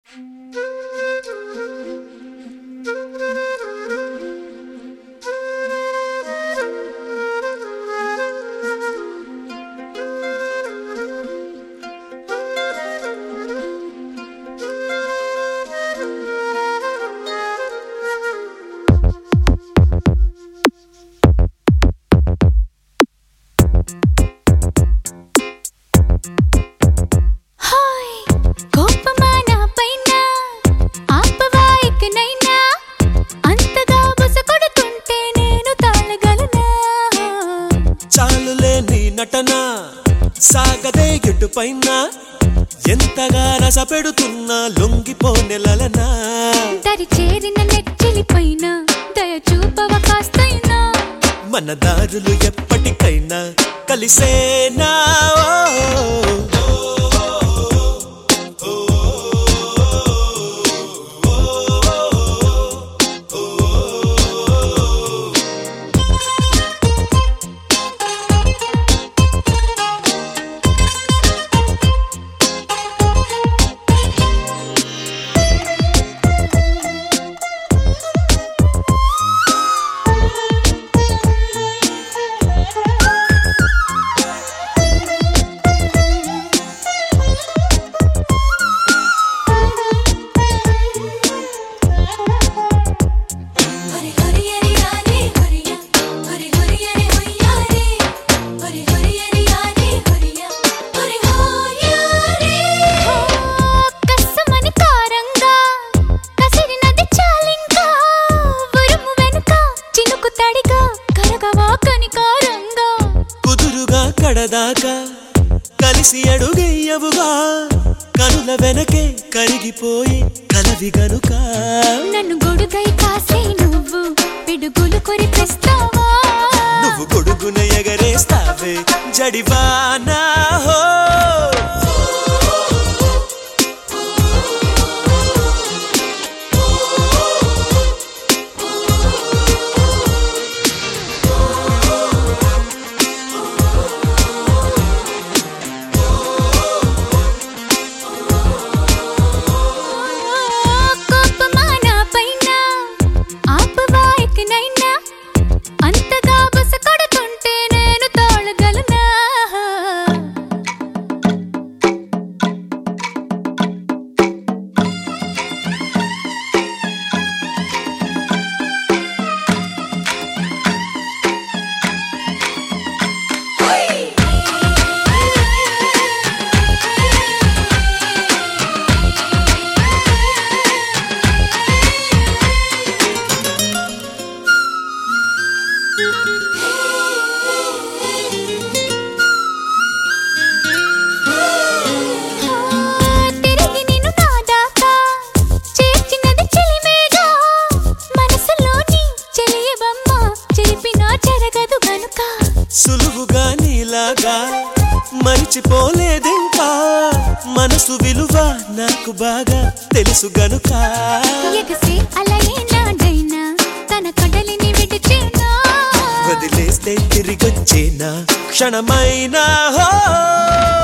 Hi కోపమా నా పైన ఆపవా ఇకనైనా అంతగా బుస కొడుతుంటే నేను తాళగలనా చాలులే నీ నటన సాగదే ఎటుపైన ఎంతగా రస పెడుతున్నా లొంగిపోనెలనా దరి చేరిన నెచ్చిలి పైన దయ చూపవ కాస్తైనా మన దారులు ఎప్పటికైనా కలిసేనా ఓ. హరి హరి హరి హరి హరియా హరి హరి హరి హయ్యారే హరి హరి హరి హరి హరియా హరి హోయారే కసమని కారంగా కసిరినది చాలింకా ఉరుము వెనుక చినుకు తడిగా కరగవా కనికారంగా కుదురుగా కడదాకా కలిసి అడుగెయ్యవుగా కనుల వెనకే కరిగిపోయి కలవి గనుక నన్ను గొడుగై కాసే నువ్వు పిడుగులు కొరిపిస్తావా నువ్వు గొడుగున ఎగరేస్తావే జడివానా హో కోపమా నా పైన ఆపవా ఇకనైనా అంతగా బుస కొడుతుంటే నేను తాళగలనా తిరిగి నిన్ను నా దాకా చేర్చినది చెలిమేగా మనసులోని చెలియబమ్మ చెరిపినా చెరగదు గనుక సులువుగా నీలాగా మరిచిపోలేదింకా మనసు విలువ నాకు బాగా తెలుసు గనుక ఎగసే అలయే నాడైనా తన కడలిని విడిచేనా వదిలేస్తే తిరిగొచ్చేనా క్షణమైనా హో